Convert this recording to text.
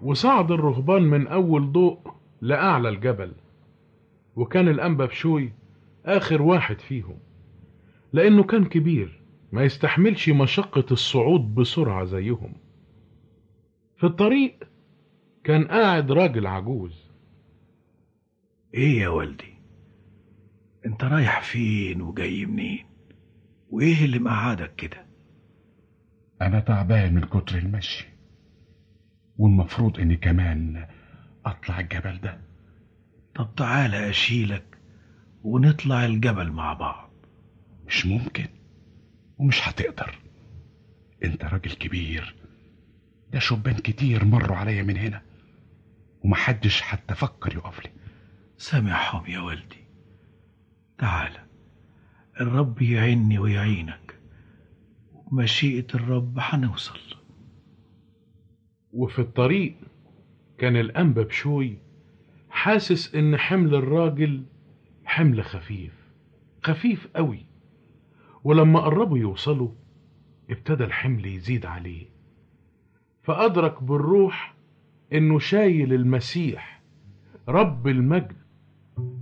وصعد الرهبان من أول ضوء لأعلى الجبل وكان الأنبا بشوي آخر واحد فيهم لأنه كان كبير ما يستحملش مشقة الصعود بسرعة زيهم في الطريق كان قاعد راجل عجوز ايه يا والدي انت رايح فين وجاي منين وايه اللي مقعدك كده أنا تعبان من كتر المشي والمفروض إني كمان أطلع الجبل ده طب تعالى اشيلك ونطلع الجبل مع بعض مش ممكن ومش هتقدر أنت راجل كبير ده شبان كتير مروا عليا من هنا ومحدش حتى فكر يقف لي سامحهم يا والدي تعالى الرب يعيني ويعينك ومشيئة الرب هنوصل وفي الطريق كان الأنبا بشوي حاسس إن حمل الراجل حمل خفيف خفيف قوي ولما قربوا يوصلوا ابتدى الحمل يزيد عليه فأدرك بالروح إنه شايل المسيح رب المجد